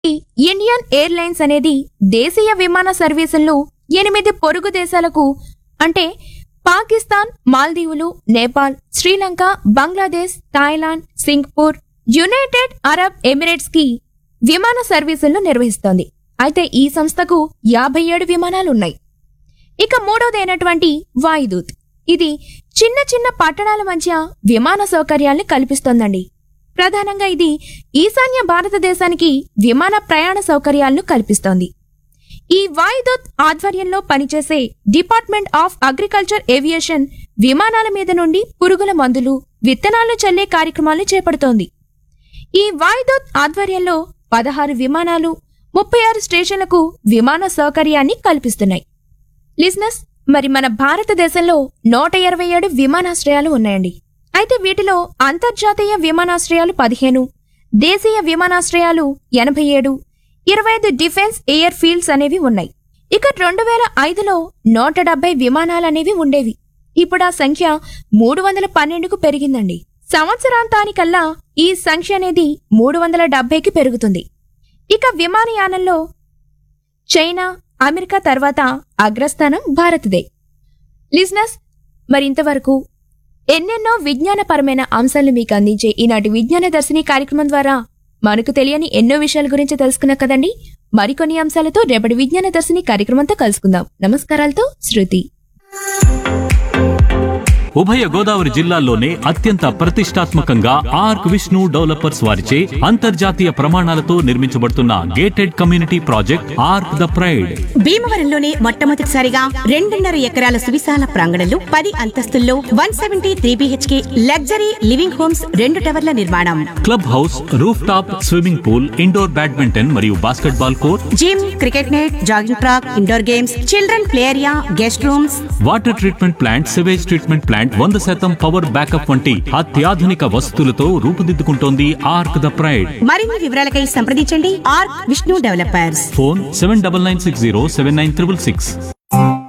Indian airlines అనేది దేశీయ విమాన సర్వీసులను ఎనిమిది పొరుగు దేశాలకు అంటే పాకిస్తాన్ మాల్దీవులు Nepal Sri Lanka Bangladesh Thailand Singapore United Arab Emirates కి విమాన సర్వీసులను నిర్వహిస్తోంది అయితే ఈ సంస్థకు యాభై ఏడు విమానాలున్నాయి ఇక మూడోదైనటువంటి వాయుదూత్ ఇది చిన్న చిన్న పట్టణాల మధ్య విమాన సౌకర్యాల్ని కల్పిస్తోందండి ప్రధానంగా ఇది ఈశాన్య భారతదేశానికి విమాన ప్రయాణ సౌకర్యాలను కల్పిస్తోంది ఈ వాయుదూత్ ఆధ్వర్యంలో పనిచేసే డిపార్ట్మెంట్ ఆఫ్ అగ్రికల్చర్ ఏవియేషన్ విమానాల మీద నుండి పురుగుల మందులు విత్తనాలు చల్లే కార్యక్రమాలను చేపడుతోంది ఈ వాయుదూత్ ఆధ్వర్యంలో పదహారు విమానాలు ముప్పై ఆరు స్టేషన్లకు విమాన సౌకర్యాన్ని కల్పిస్తున్నాయి లిజినెస్ మరి మన భారతదేశంలో నూట ఇరవై ఏడు విమానాశ్రయాలు ఉన్నాయండి అయితే వీటిలో అంతర్జాతీయ విమానాశ్రయాలు పదిహేను దేశీయ విమానాశ్రయాలు ఎనభై ఏడు ఇరవై ఐదు డిఫెన్స్ ఎయిర్ ఫీల్డ్స్ అనేవి ఉన్నాయి ఇక రెండు వేల ఐదులో నూట డెబ్బై విమానాలనేవి ఉండేవి ఇప్పుడు ఆ సంఖ్య మూడు వందల పన్నెండుకు పెరిగిందండి సంవత్సరాంతానికల్లా ఈ సంఖ్య అనేది మూడు వందల డెబ్బైకి పెరుగుతుంది ఇక విమానయానంలో చైనా అమెరికా తర్వాత అగ్రస్థానం భారత్దే లిజినెస్ మరింతవరకు ఎన్నెన్నో విజ్ఞానపరమైన అంశాలను మీకు అందించే ఈనాటి విజ్ఞాన దర్శిని కార్యక్రమం ద్వారా మనకు తెలియని ఎన్నో విషయాల గురించి తెలుసుకున్నా కదండి మరికొన్ని అంశాలతో రేపటి విజ్ఞాన దర్శిని కార్యక్రమంతో కలుసుకుందాం నమస్కారాలతో శృతి ఉభయ గోదావరి జిల్లాల్లోనే అత్యంత ప్రతిష్టాత్మకంగా ఆర్క్ విష్ణు డెవలపర్స్ వారిచే అంతర్జాతీయ ప్రమాణాలతో నిర్మించబడుతున్న gated community project Ark the pride భీమవరంలోనే మొట్టమొదటిసారిగా రెండున్నర ఎకరాల సువిశాల ప్రాంగణంలో పది అంతస్తుల్లో one seventy three BHK luxury living homes రెండు టవర్ల నిర్మాణం club house roof top swimming pool indoor badminton మరియు basketball court gym cricket net jogging track indoor games children play area guest rooms water treatment plant sewage treatment plant వంద శాతం power backup వంటి అత్యాధునిక వసతులతో రూపుదిద్దుకుంటోంది arc the pride మరిన్ని వివరాలకై సంప్రదించండి Ark Vishnu developers phone seven double nine six zero seven nine triple six